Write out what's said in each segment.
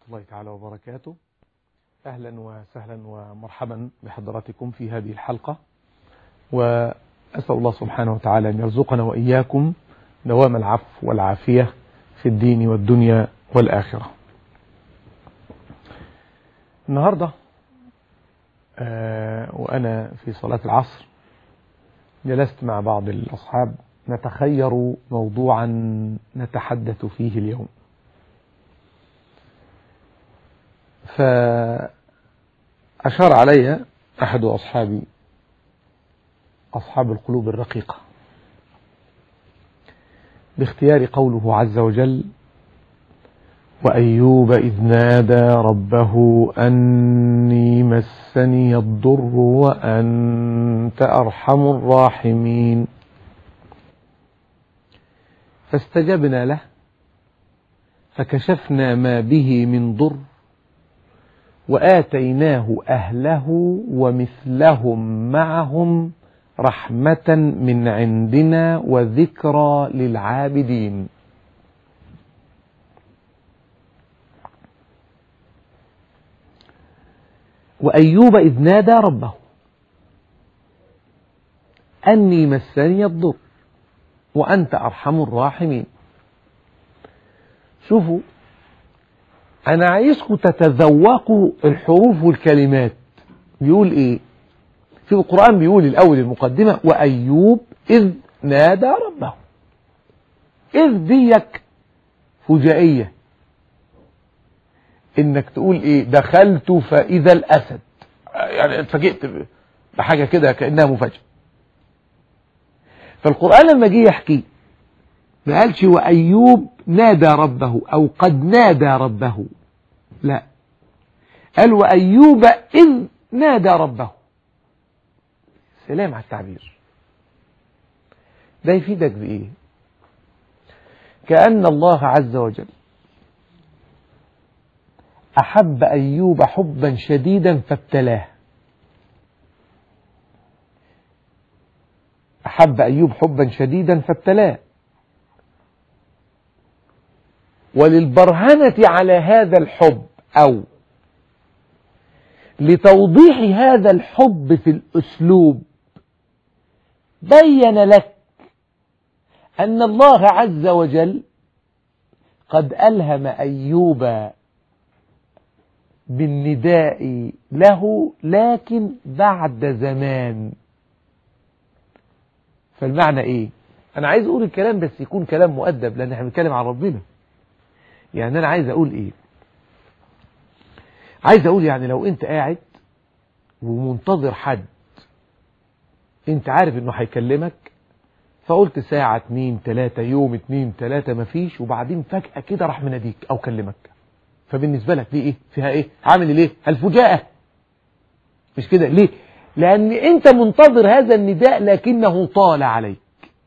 الله تعالى وبركاته أهلا وسهلا ومرحبا بحضراتكم في هذه الحلقة وأسأل الله سبحانه وتعالى أن يرزقنا وإياكم دوام العفو والعافية في الدين والدنيا والآخرة النهاردة آه وأنا في صلاة العصر جلست مع بعض الأصحاب نتخير موضوعا نتحدث فيه اليوم فأشار علي أحد أصحابي أصحاب القلوب الرقيقة باختيار قوله عز وجل وأيوب إذ نادى ربه أني مسني الضر وأنت أرحم الراحمين فاستجبنا له فكشفنا ما به من ضر وآتيناه أهله ومثلهم معهم رحمة من عندنا وذكرى للعابدين وأيوب إذ نادى ربه أني مسني الضر وأنت أرحم الراحمين شوفوا أنا عايزكم تتذوقوا الحروف والكلمات بيقول إيه في القرآن بيقول الأول المقدمة وأيوب إذ نادى ربه إذ ديك فجائية إنك تقول إيه دخلت فإذا الأسد يعني اتفاجئت بحاجة كده كأنها مفاجأة فالقرآن لما جه يحكي ما قالش وأيوب نادى ربه أو قد نادى ربه لا قال وأيوب إذ نادى ربه سلام على التعبير ده يفيدك بإيه كأن الله عز وجل أحب أيوب حبا شديدا فابتلاه أحب أيوب حبا شديدا فابتلاه وللبرهنة على هذا الحب أو لتوضيح هذا الحب في الأسلوب بين لك أن الله عز وجل قد ألهم أيوب بالنداء له لكن بعد زمان فالمعنى ايه انا عايز اقول الكلام بس يكون كلام مؤدب لان احنا بنتكلم عن ربنا يعني انا عايز اقول ايه عايز اقول يعني لو انت قاعد ومنتظر حد انت عارف انه هيكلمك فقلت ساعة اتنين تلاتة يوم اتنين تلاتة مفيش وبعدين فجأة كده راح مناديك او كلمك فبالنسبة لك دي ايه فيها ايه عامل ايه الفجاءة مش كده ليه لان انت منتظر هذا النداء لكنه طال عليك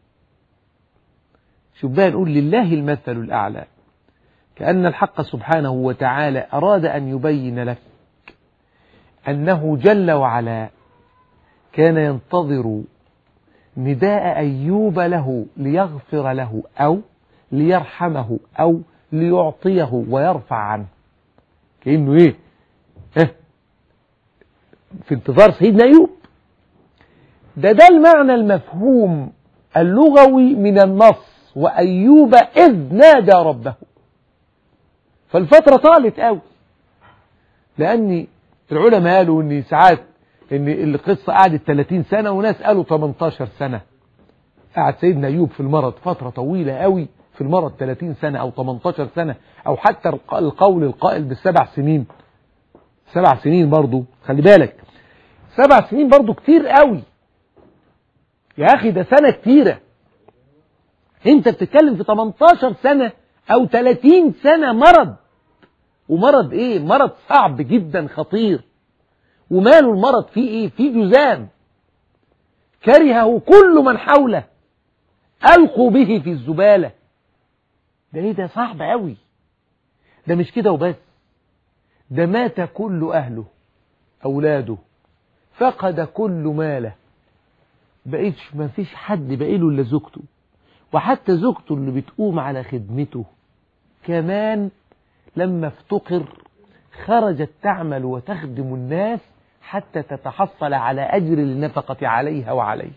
شوف بقى نقول لله المثل الاعلى كأن الحق سبحانه وتعالى أراد أن يبين لك أنه جل وعلا كان ينتظر نداء أيوب له ليغفر له أو ليرحمه أو ليعطيه ويرفع عنه كأنه إيه اه في انتظار سيدنا أيوب ده ده المعنى المفهوم اللغوي من النص وأيوب إذ نادى ربه فالفترة طالت قوي لأن العلماء قالوا أن ساعات أن القصة قعدت 30 سنة وناس قالوا 18 سنة قعد سيدنا أيوب في المرض فترة طويلة قوي في المرض 30 سنة أو 18 سنة أو حتى القول القائل بالسبع سنين سبع سنين برضو خلي بالك سبع سنين برضو كتير قوي يا أخي ده سنة كتيرة انت بتتكلم في 18 سنة او 30 سنة مرض ومرض ايه مرض صعب جدا خطير وماله المرض فيه ايه فيه جزام كرهه كل من حوله ألقوا به في الزبالة ده ايه ده صعب قوي ده مش كده وبس ده مات كل أهله أولاده فقد كل ماله بقيتش ما فيش حد بقيله إلا زوجته وحتى زوجته اللي بتقوم على خدمته كمان لما افتقر خرجت تعمل وتخدم الناس حتى تتحصل على أجر النفقة عليها وعليه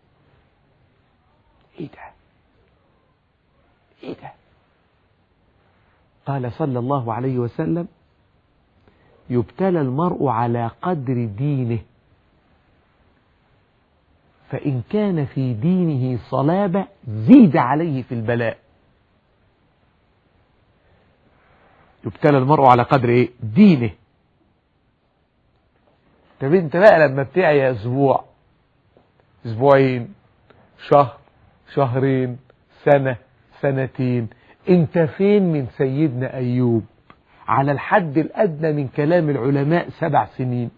إيه ده إيه ده قال صلى الله عليه وسلم يبتلى المرء على قدر دينه فإن كان في دينه صلابة زيد عليه في البلاء يبتلى المرء على قدر ايه دينه طب انت بقى لما بتعيا اسبوع اسبوعين شهر شهرين سنة سنتين انت فين من سيدنا ايوب على الحد الادنى من كلام العلماء سبع سنين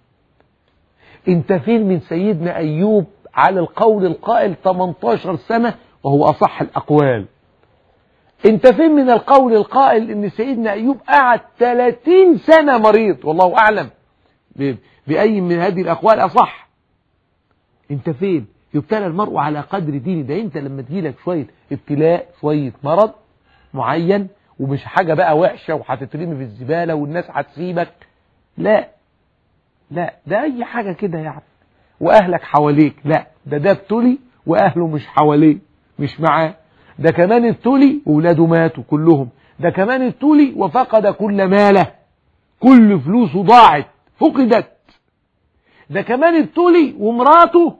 انت فين من سيدنا ايوب على القول القائل 18 سنة وهو اصح الاقوال انت فين من القول القائل ان سيدنا ايوب قعد 30 سنة مريض والله اعلم باي من هذه الاقوال اصح انت فين يبتلى المرء على قدر دينه ده انت لما تجيلك شوية ابتلاء شوية مرض معين ومش حاجة بقى وحشة وهتترمي في الزبالة والناس هتسيبك لا لا ده اي حاجة كده يعني واهلك حواليك لا ده ده ابتلي واهله مش حواليه مش معاه ده كمان ابتلي وولاده ماتوا كلهم ده كمان ابتلي وفقد كل ماله كل فلوسه ضاعت فقدت ده كمان ابتلي ومراته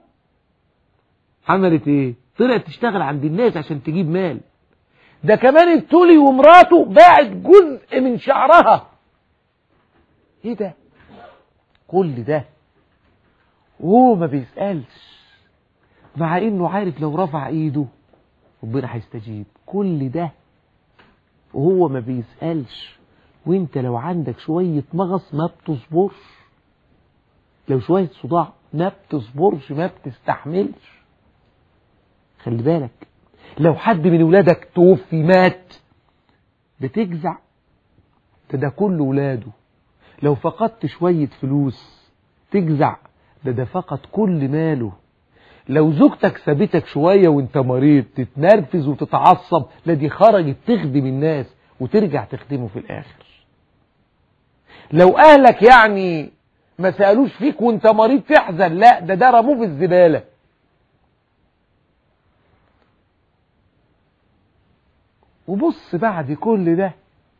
عملت ايه طلعت تشتغل عند الناس عشان تجيب مال ده كمان ابتلي ومراته باعت جزء من شعرها ايه ده كل ده وهو ما بيسألش مع انه عارف لو رفع ايده ربنا هيستجيب كل ده وهو ما بيسألش وانت لو عندك شوية مغص ما بتصبرش لو شوية صداع ما بتصبرش ما بتستحملش خلي بالك لو حد من ولادك توفي مات بتجزع ده ده كل ولاده لو فقدت شوية فلوس تجزع ده ده فقد كل ماله لو زوجتك سابتك شوية وانت مريض تتنرفز وتتعصب لا دي خرجت تخدم الناس وترجع تخدمه في الآخر لو أهلك يعني ما سألوش فيك وانت مريض تحزن لا ده ده رموه في الزبالة وبص بعد كل ده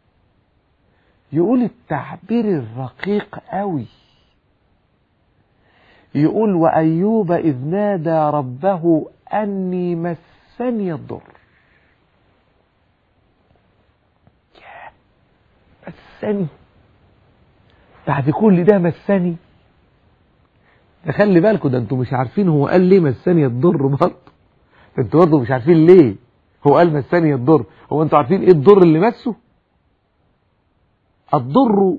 يقول التعبير الرقيق قوي يقول وأيوب إذ نادى ربه أني مسني الضر مسني بعد كل ده مسني ده خلي بالكم ده انتوا مش عارفين هو قال ليه مسني الضر برضه انتوا برضه مش عارفين ليه هو قال مسني الضر هو انتوا عارفين ايه الضر اللي مسه الضر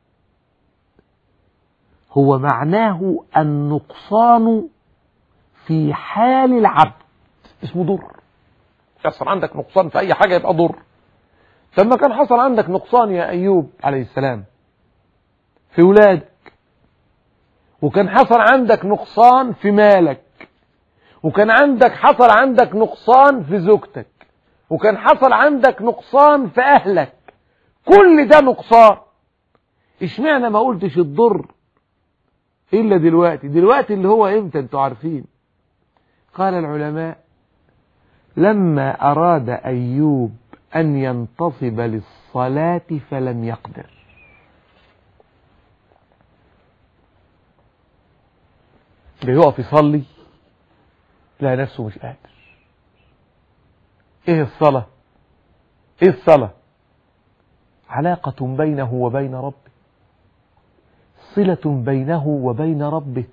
هو معناه النقصان في حال العبد اسمه ضر يحصل عندك نقصان في اي حاجة يبقى ضر لما كان حصل عندك نقصان يا ايوب عليه السلام في ولادك وكان حصل عندك نقصان في مالك وكان عندك حصل عندك نقصان في زوجتك وكان حصل عندك نقصان في اهلك كل ده نقصان اشمعنى ما قلتش الضر إلا دلوقتي دلوقتي اللي هو إمتى أنتوا عارفين قال العلماء لما أراد أيوب أن ينتصب للصلاة فلم يقدر بيقف يصلي لا نفسه مش قادر ايه الصلاة ايه الصلاة علاقة بينه وبين ربه صلة بينه وبين ربه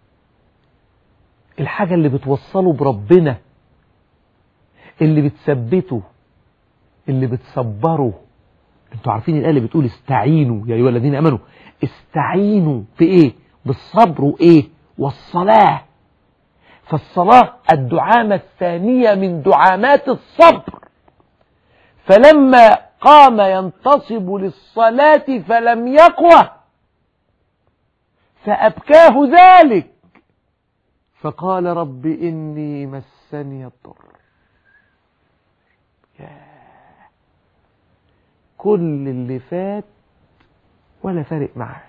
الحاجة اللي بتوصله بربنا اللي بتثبته اللي بتصبره انتوا عارفين الآية اللي بتقول استعينوا يا أيها الذين أمنوا استعينوا بإيه بالصبر وإيه والصلاة فالصلاة الدعامة الثانية من دعامات الصبر فلما قام ينتصب للصلاة فلم يقوى فأبكاه ذلك فقال رب إني مسني الضر كل اللي فات ولا فارق معاه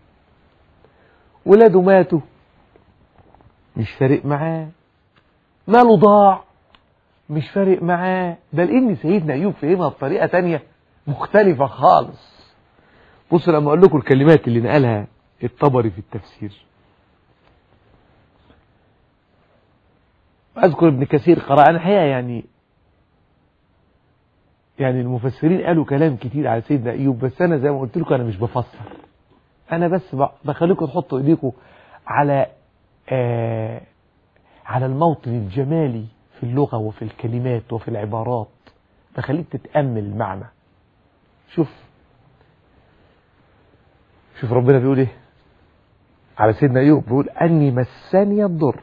ولاده ماتوا مش فارق معاه ماله ضاع مش فارق معاه بل ان سيدنا ايوب فهمها بطريقه تانية مختلفه خالص بصوا لما اقول لكم الكلمات اللي نقلها الطبري في التفسير اذكر ابن كثير قرأ انا الحقيقه يعني يعني المفسرين قالوا كلام كتير على سيدنا ايوب بس انا زي ما قلت لكم انا مش بفسر انا بس بخليكم تحطوا ايديكم على آه على الموطن الجمالي في اللغة وفي الكلمات وفي العبارات بخليك تتأمل المعنى شوف شوف ربنا بيقول ايه على سيدنا ايوب بيقول اني مسني الضر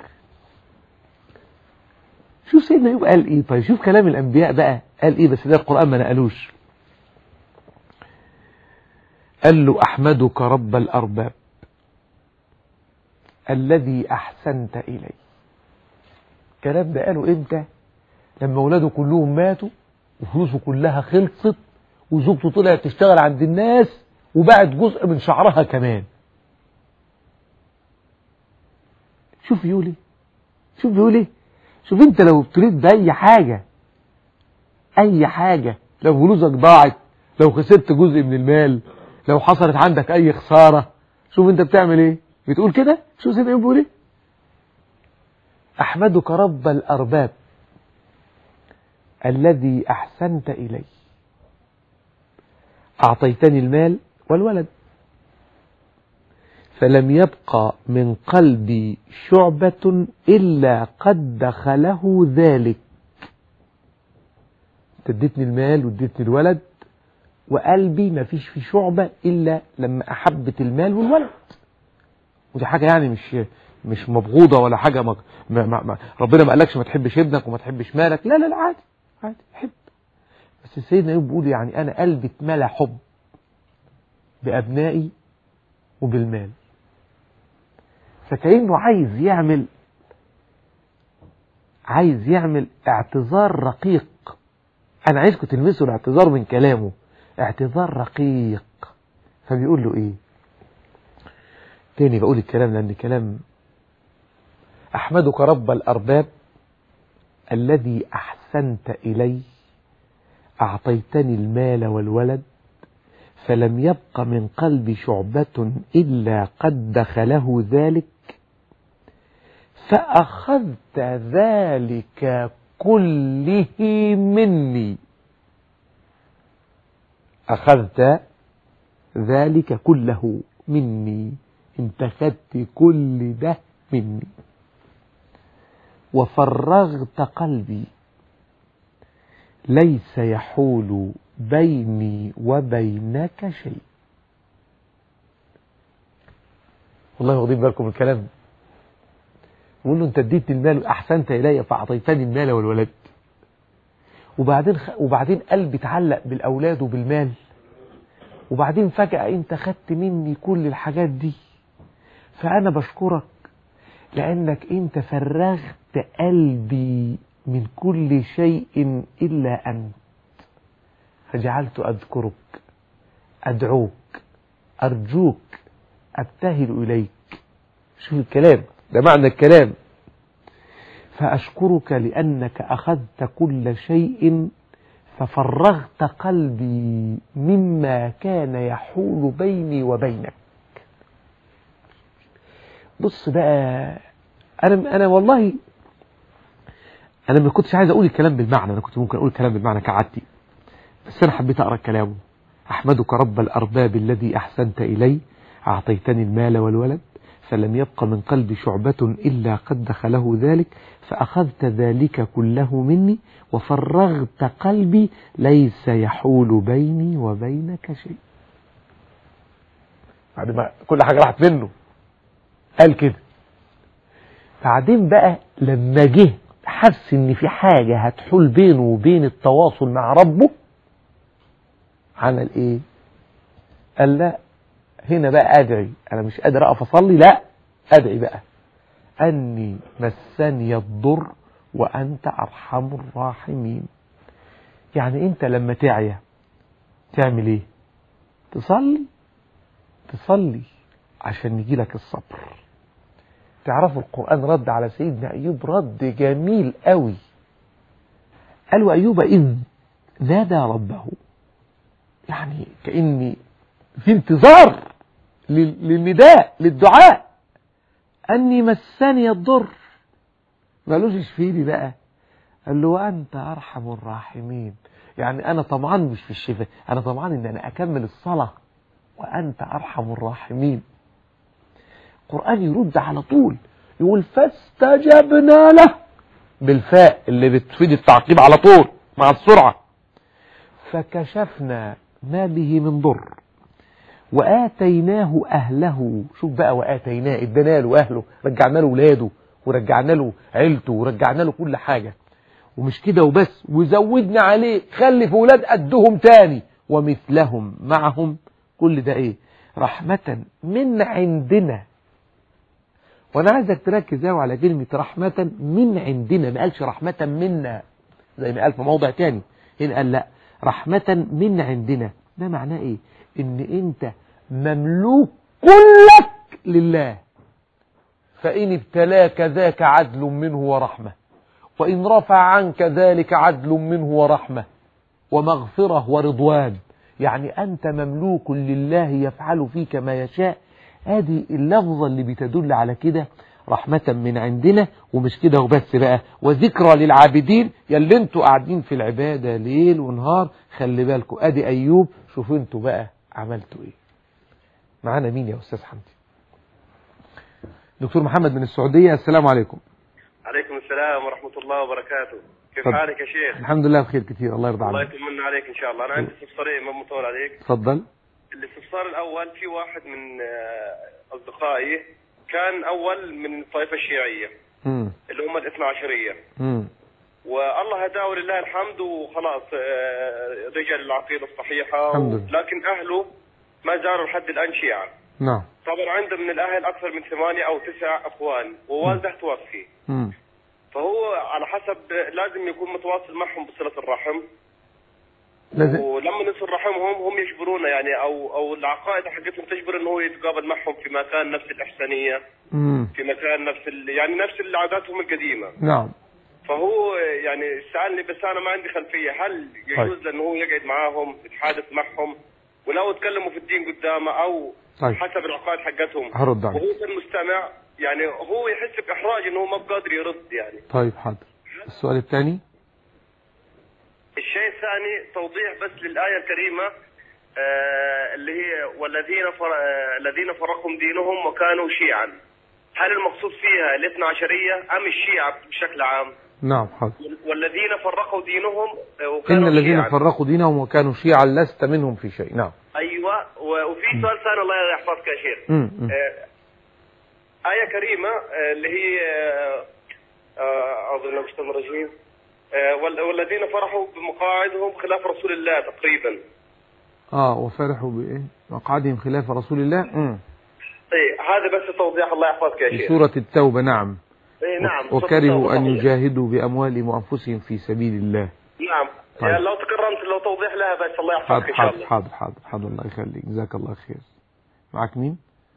شوف سيدنا ايوب قال ايه طيب شوف كلام الانبياء بقى قال ايه بس ده القرآن ما نقلوش قال له احمدك رب الارباب الذي احسنت الي الكلام ده قاله امتى لما اولاده كلهم ماتوا وفلوسه كلها خلصت وزوجته طلعت تشتغل عند الناس وبقت جزء من شعرها كمان شوف بيقول ايه شوف بيقول ايه شوف انت لو ابتليت باي حاجة اي حاجة لو فلوسك ضاعت لو خسرت جزء من المال لو حصلت عندك اي خسارة شوف انت بتعمل ايه بتقول كده شوف سيدنا بيقول ايه احمدك رب الارباب الذي احسنت الي اعطيتني المال والولد فلم يبق من قلبي شعبة إلا قد دخله ذلك تديتني المال واديتني الولد وقلبي ما فيش في شعبة إلا لما أحبت المال والولد ودي حاجة يعني مش مش مبغوضة ولا حاجة ما ما ما ربنا ما قالكش ما تحبش ابنك وما تحبش مالك لا لا لا عادي عادي حب بس سيدنا ايوب بيقول يعني أنا قلبي اتملى حب بأبنائي وبالمال فكأنه عايز يعمل عايز يعمل اعتذار رقيق أنا عايزكم تلمسوا الاعتذار من كلامه اعتذار رقيق فبيقول له ايه تاني بقول الكلام لأن كلام أحمدك رب الأرباب الذي أحسنت إلي أعطيتني المال والولد فلم يبق من قلبي شعبة إلا قد دخله ذلك فأخذت ذلك كله مني أخذت ذلك كله مني انت خدت كل ده مني وفرغت قلبي ليس يحول بيني وبينك شيء والله واخدين بالكم الكلام بيقول له انت اديتني المال واحسنت الي فاعطيتني المال والولد وبعدين خ... وبعدين قلبي اتعلق بالاولاد وبالمال وبعدين فجأة انت خدت مني كل الحاجات دي فانا بشكرك لانك انت فرغت قلبي من كل شيء الا انت فجعلت اذكرك ادعوك ارجوك ابتهل اليك شوف الكلام ده معنى الكلام فأشكرك لأنك أخذت كل شيء ففرغت قلبي مما كان يحول بيني وبينك بص بقى أنا أنا والله أنا ما كنتش عايز أقول الكلام بالمعنى أنا كنت ممكن أقول الكلام بالمعنى كعادتي بس أنا حبيت أقرأ كلامه أحمدك رب الأرباب الذي أحسنت إلي أعطيتني المال والولد فلم يبق من قلبي شعبة إلا قد دخله ذلك فأخذت ذلك كله مني وفرغت قلبي ليس يحول بيني وبينك شيء بعد ما كل حاجة راحت منه قال كده بعدين بقى لما جه حس ان في حاجة هتحول بينه وبين التواصل مع ربه عمل ايه قال لا هنا بقى ادعي انا مش قادر اقف اصلي لا ادعي بقى اني مسني الضر وانت ارحم الراحمين يعني انت لما تعيا تعمل ايه تصلي تصلي عشان يجي لك الصبر تعرفوا القرآن رد على سيدنا أيوب رد جميل قوي قالوا أيوب إذ نادى ربه يعني كأني في انتظار للنداء للدعاء أني مسني الضر ما قالوش اشفيني بقى قال له أنت أرحم الراحمين يعني أنا طمعان مش في الشفاء أنا طمعان إن أنا أكمل الصلاة وأنت أرحم الراحمين القرآن يرد على طول يقول فاستجبنا له بالفاء اللي بتفيد التعقيب على طول مع السرعة فكشفنا ما به من ضر وآتيناه أهله شوف بقى وآتيناه ادينا له أهله رجعنا له ولاده ورجعنا له عيلته ورجعنا له كل حاجة ومش كده وبس وزودنا عليه خلف ولاد قدهم تاني ومثلهم معهم كل ده ايه رحمة من عندنا وانا عايزك تركز قوي على كلمة رحمة من عندنا ما قالش رحمة منا زي ما قال في موضع تاني هنا قال لا رحمة من عندنا ده معناه ايه ان انت مملوك كلك لله فإن ابتلاك ذاك عدل منه ورحمة وإن رفع عنك ذلك عدل منه ورحمة ومغفرة ورضوان يعني أنت مملوك لله يفعل فيك ما يشاء هذه اللفظة اللي بتدل على كده رحمة من عندنا ومش كده وبس بقى وذكرى للعابدين يلي انتوا قاعدين في العبادة ليل ونهار خلي بالكم ادي ايوب شوفوا انتوا بقى عملتوا ايه معانا مين يا استاذ حمدي دكتور محمد من السعودية السلام عليكم عليكم السلام ورحمة الله وبركاته كيف طب. حالك يا شيخ الحمد لله بخير كتير الله يرضى الله عنك يتمنى عليك إن شاء الله أنا عندي استفسارين ما مطول عليك اتفضل الاستفسار الأول في واحد من آه، أصدقائي كان أول من الطائفة الشيعية امم اللي هم الاثنى عشرية امم والله هداه ولله الحمد وخلاص آه، رجع للعقيدة الصحيحة الحمد لله. لكن أهله ما زالوا لحد الآن شيعة نعم طبعا عنده من الأهل أكثر من ثمانية أو تسع أخوان ووالده توفي امم فهو على حسب لازم يكون متواصل معهم بصلة الرحم لازم ولما نصل رحمهم هم يجبرونا يعني او او العقائد حقتهم تجبر انه هو يتقابل معهم في مكان نفس الاحسانيه امم في مكان نفس ال... يعني نفس عاداتهم القديمه نعم فهو يعني سالني بس انا ما عندي خلفيه هل يجوز طيب. له انه هو يقعد معاهم يتحادث معهم ولو تكلموا في الدين قدامه او طيب. حسب العقائد حقتهم هرد عليك وهو كالمستمع يعني هو يحس باحراج انه هو ما بقادر يرد يعني طيب حاضر السؤال الثاني الشيء الثاني توضيح بس للآية الكريمة آه اللي هي والذين فر... آه الذين فرقهم دينهم وكانوا شيعا هل المقصود فيها الاثنى عشرية أم الشيعة بشكل عام نعم حاضر والذين فرقوا دينهم آه، وكانوا إن الذين شيعا فرقوا دينهم وكانوا شيعا لست منهم في شيء نعم أيوة و- وفي سؤال ثاني الله يحفظك يا شيخ مم. مم. آه، آية كريمة آه، اللي هي آه، آه، أعوذ بالله من الشيطان الرجيم آه، وال- والذين فرحوا بمقاعدهم خلاف رسول الله تقريبا اه وفرحوا بايه مقعدهم خلاف رسول الله امم اي هذا بس توضيح الله يحفظك يا في شيخ سورة التوبة نعم اي نعم وكرهوا أن صحيح. يجاهدوا بأموالهم وأنفسهم في سبيل الله نعم طيب. يعني لو تكرمت لو توضيح لها بس الله يحفظك حاضر ان شاء حاضر الله حاضر حاضر حاضر الله يخليك جزاك الله خير معك مين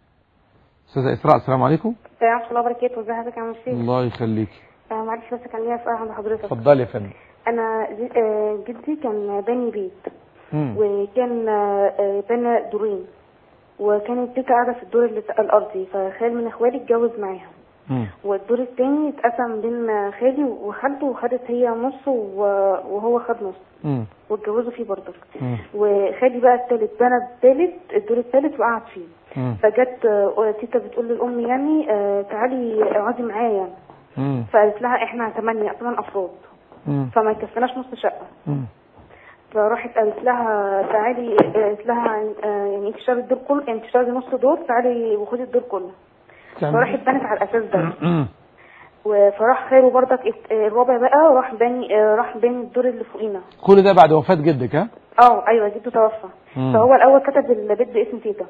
أستاذة إسراء السلام عليكم ورحمة الله وبركاته ازي حضرتك يا عم الشيخ الله يخليك آه، معلش بس كان ليا سؤال عند حضرتك اتفضلي يا فندم انا ج- آه، جدي كان باني بيت مم. وكان آه، آه، بنى دورين وكانت تيتا قاعدة في الدور اللي- الأرضي فخال من اخوالي اتجوز معاها مم. والدور التاني اتقسم بين خالي وخالته وخدت هي نص و- وهو خد نص مم. واتجوزوا فيه برضه مم. وخالي بقى التالت بنى التالت الدور التالت وقعد فيه مم. فجت آه، تيتا بتقول للأم يعني آه، تعالي اقعدي معايا يعني مم. فقالت لها احنا ثمانية ثمان افراد مم. فما يكفيناش نص شقة مم. فراحت قالت لها تعالي قالت لها آه، يعني انت تشتري الدور كله انت تشتري نص دور تعالي وخدي الدور كله فراحت بنت على الاساس ده مم. و- فراح خيره برضك ات- آه، الرابع بقى راح باني آه، راح باني الدور اللي فوقينا كل ده بعد وفاة جدك ها اه ايوه جده توفى مم. فهو الاول كتب البيت باسم تيتا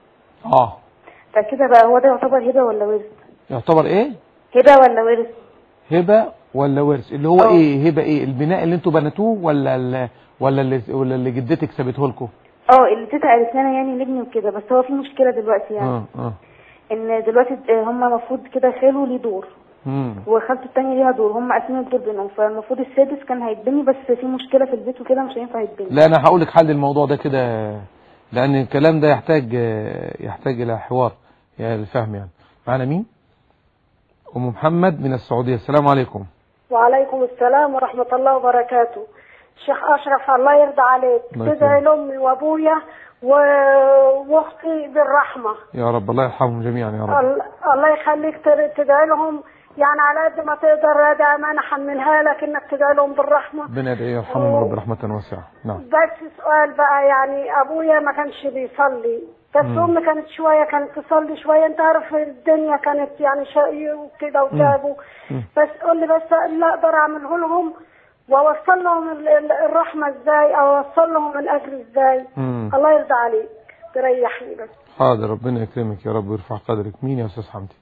اه فكده بقى هو ده يعتبر هبه ولا ورث يعتبر ايه هبه ولا ورث هبة ولا ورث اللي هو اه. ايه هبة ايه البناء اللي انتوا بنيتوه ولا ال... ولا اللي ولا اللي جدتك سابته لكم اه اللي تيتا قالت لنا يعني نبني وكده بس هو في مشكله دلوقتي يعني اه اه ان دلوقتي هم المفروض كده خاله ليه دور مم. وخالته التانية ليها دور هم قاسمين الدور بينهم فالمفروض السادس كان هيتبني بس في مشكله في البيت وكده مش هينفع يتبني لا انا هقول لك حل الموضوع ده كده لان الكلام ده يحتاج يحتاج الى حوار يعني الفهم يعني معنا مين ام محمد من السعوديه السلام عليكم وعليكم السلام ورحمة الله وبركاته شيخ أشرف الله يرضى عليك الله تدعي يكرمك. لأمي وأبويا و... وأختي بالرحمة يا رب الله يرحمهم جميعا يا رب ال- الله يخليك تر- تدعي لهم يعني على قد ما تقدر هذا أمانة حملها لك إنك تدعي لهم بالرحمة ربنا يدعي يرحمهم رب رحمة واسعة نعم بس سؤال بقى يعني أبويا ما كانش بيصلي بس مم. أمي كانت شوية كانت تصلي شوية أنت عارف الدنيا كانت يعني شقي وكده وتعبوا مم. بس قول لي بس اللي أقدر أعمله لهم وأوصل لهم ال- ال- الرحمة إزاي أو أوصل لهم الأجر إزاي مم. الله يرضى عليك تريحني بس حاضر ربنا يكرمك يا رب ويرفع قدرك مين يا استاذ حمدي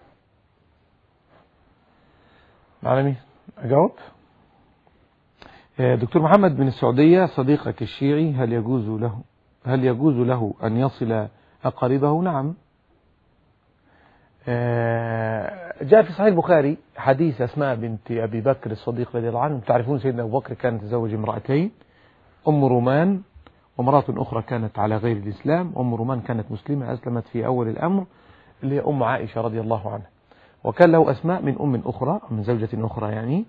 معنا مين اجاوب آه، دكتور محمد من السعودية صديقك الشيعي هل يجوز له هل يجوز له أن يصل أقاربه نعم آه، جاء في صحيح البخاري حديث أسماء بنت أبي بكر الصديق رضي الله عنه تعرفون سيدنا أبو بكر كان تزوج امرأتين أم رومان وامرأة أخرى كانت على غير الإسلام أم رومان كانت مسلمة أسلمت في أول الأمر اللي هي أم عائشة رضي الله عنها وكان له أسماء من أم أخرى من زوجة أخرى يعني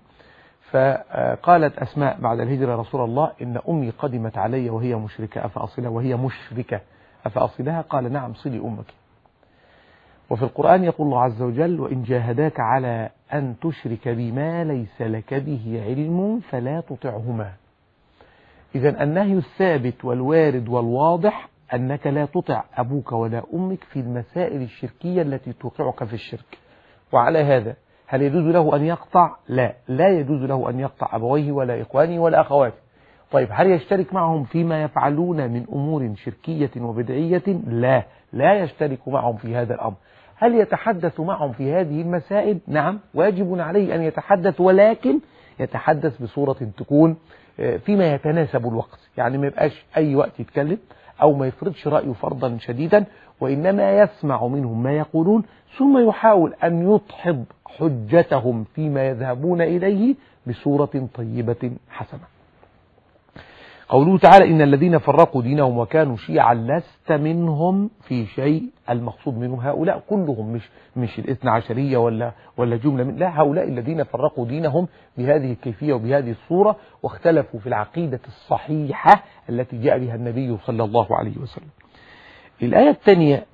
فقالت أسماء بعد الهجرة رسول الله إن أمي قدمت علي وهي مشركة أفأصلها وهي مشركة أفأصلها قال نعم صلي أمك وفي القرآن يقول الله عز وجل وإن جاهداك على أن تشرك بما ليس لك به علم فلا تطعهما إذا النهي الثابت والوارد والواضح أنك لا تطع أبوك ولا أمك في المسائل الشركية التي توقعك في الشرك وعلى هذا هل يجوز له أن يقطع؟ لا لا يجوز له أن يقطع أبويه ولا إخوانه ولا أخواته طيب هل يشترك معهم فيما يفعلون من أمور شركية وبدعية؟ لا لا يشترك معهم في هذا الأمر هل يتحدث معهم في هذه المسائل؟ نعم واجب عليه أن يتحدث ولكن يتحدث بصورة تكون آه، فيما يتناسب الوقت يعني ما يبقاش أي وقت يتكلم أو ما يفرضش رأيه فرضا شديدا وإنما يسمع منهم ما يقولون ثم يحاول أن يدحض حجتهم فيما يذهبون إليه بصورة طيبة حسنة قوله تعالى إن الذين فرقوا دينهم وكانوا شيعا لست منهم في شيء المقصود منهم هؤلاء كلهم مش مش الاثنى عشرية ولا ولا جملة من لا هؤلاء الذين فرقوا دينهم بهذه الكيفية وبهذه الصورة واختلفوا في العقيدة الصحيحة التي جاء بها النبي صلى الله عليه وسلم الآية الثانية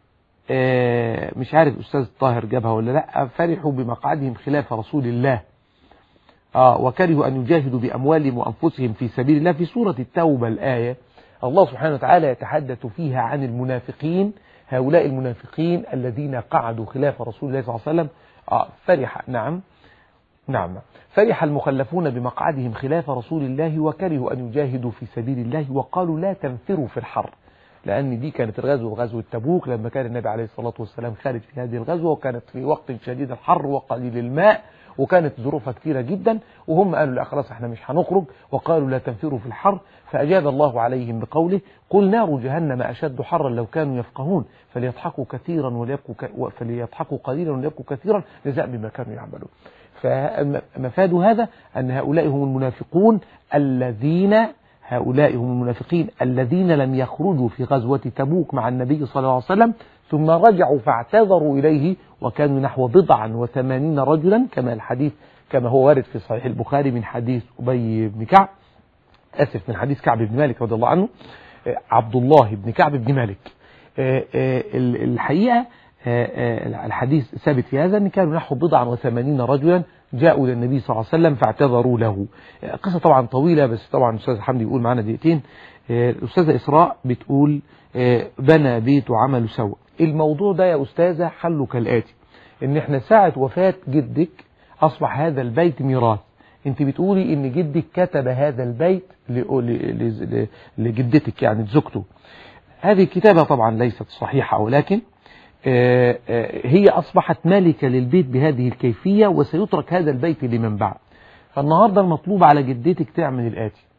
آه، مش عارف أستاذ طاهر جابها ولا لا فرحوا بمقعدهم خلاف رسول الله آه وكرهوا أن يجاهدوا بأموالهم وأنفسهم في سبيل الله في سورة التوبة الآية الله سبحانه وتعالى يتحدث فيها عن المنافقين هؤلاء المنافقين الذين قعدوا خلاف رسول الله صلى الله عليه وسلم آه فرح نعم نعم فرح المخلفون بمقعدهم خلاف رسول الله وكرهوا أن يجاهدوا في سبيل الله وقالوا لا تنفروا في الحر لأن دي كانت الغزوة غزوة تبوك لما كان النبي عليه الصلاة والسلام خارج في هذه الغزوة وكانت في وقت شديد الحر وقليل الماء وكانت ظروفها كثيرة جدا وهم قالوا لا خلاص احنا مش هنخرج وقالوا لا تنفروا في الحر فأجاب الله عليهم بقوله قل نار جهنم أشد حرا لو كانوا يفقهون فليضحكوا كثيرا وليبكوا ك... فليضحكوا قليلا وليبكوا كثيرا جزاء بما كانوا يعملون فمفاد هذا أن هؤلاء هم المنافقون الذين هؤلاء هم المنافقين الذين لم يخرجوا في غزوة تبوك مع النبي صلى الله عليه وسلم ثم رجعوا فاعتذروا إليه وكانوا نحو بضعا وثمانين رجلا كما الحديث كما هو وارد في صحيح البخاري من حديث أبي بن كعب أسف من حديث كعب بن مالك رضي الله عنه آه، عبد الله بن كعب بن مالك آه، آه، ال- الحقيقة آه، آه، الحديث ثابت في هذا أن كانوا نحو بضعا وثمانين رجلا جاءوا إلى النبي صلى الله عليه وسلم فاعتذروا له آه، قصة طبعا طويلة بس طبعا الأستاذ حمدي يقول معنا دقيقتين آه، الأستاذة إسراء بتقول آه، بنى بيت وعمل سوا الموضوع ده يا أستاذة حله كالآتي إن إحنا ساعة وفاة جدك أصبح هذا البيت ميراث انت بتقولي ان جدك كتب هذا البيت ل- ل- ل- لجدتك يعني لزوجته هذه الكتابة طبعا ليست صحيحة ولكن آه، آه، هي أصبحت مالكة للبيت بهذه الكيفية وسيترك هذا البيت لمن بعد فالنهاردة المطلوب على جدتك تعمل الآتي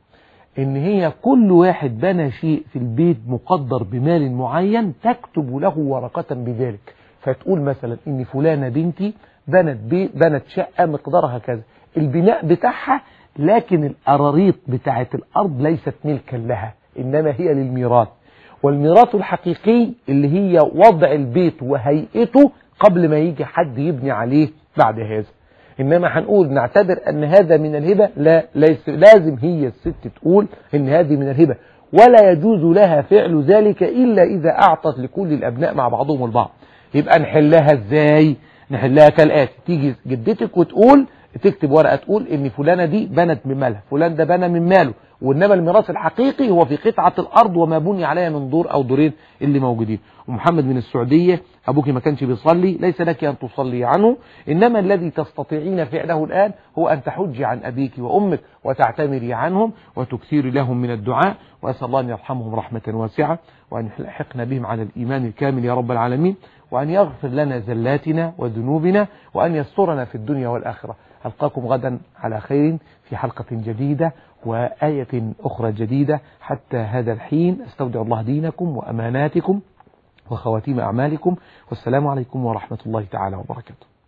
ان هي كل واحد بنى شيء في البيت مقدر بمال معين تكتب له ورقة بذلك فتقول مثلا ان فلانة بنتي بنت بيت بنت شقة مقدارها كذا البناء بتاعها لكن القراريط بتاعة الأرض ليست ملكا لها إنما هي للميراث والميراث الحقيقي اللي هي وضع البيت وهيئته قبل ما يجي حد يبني عليه بعد هذا إنما هنقول نعتبر أن هذا من الهبة لا ليس لازم هي الست تقول إن هذه من الهبة ولا يجوز لها فعل ذلك إلا إذا أعطت لكل الأبناء مع بعضهم البعض يبقى نحلها إزاي نحلها كالآتي تيجي جدتك وتقول تكتب ورقة تقول ان فلانة دي بنت من مالها فلان ده بنى من ماله وانما الميراث الحقيقي هو في قطعة الارض وما بني عليها من دور او دورين اللي موجودين ومحمد من السعودية ابوك ما كانش بيصلي ليس لك ان تصلي عنه انما الذي تستطيعين فعله الان هو ان تحجي عن ابيك وامك وتعتمري عنهم وتكثيري لهم من الدعاء واسال الله ان يرحمهم رحمة واسعة وان يلحقنا بهم على الايمان الكامل يا رب العالمين وأن يغفر لنا زلاتنا وذنوبنا وأن يسترنا في الدنيا والآخرة ألقاكم غدا على خير في حلقة جديدة وآية أخرى جديدة حتى هذا الحين استودع الله دينكم وأماناتكم وخواتيم أعمالكم والسلام عليكم ورحمة الله تعالى وبركاته